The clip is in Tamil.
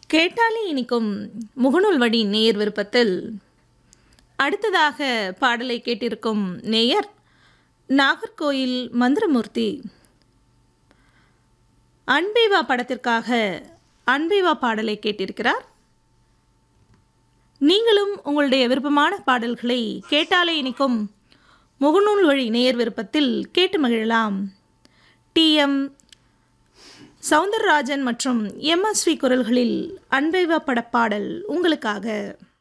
கேட்டாலே இனிக்கும் முகநூல் வழி நேயர் விருப்பத்தில் அடுத்ததாக பாடலை கேட்டிருக்கும் நேயர் நாகர்கோயில் மந்திரமூர்த்தி அன்பேவா படத்திற்காக அன்பேவா பாடலை கேட்டிருக்கிறார் நீங்களும் உங்களுடைய விருப்பமான பாடல்களை கேட்டாலே இனிக்கும் முகநூல் வழி நேயர் விருப்பத்தில் கேட்டு மகிழலாம் டிஎம் சவுந்தரராஜன் மற்றும் எம்எஸ்வி குரல்களில் அன்பைவா படப்பாடல் உங்களுக்காக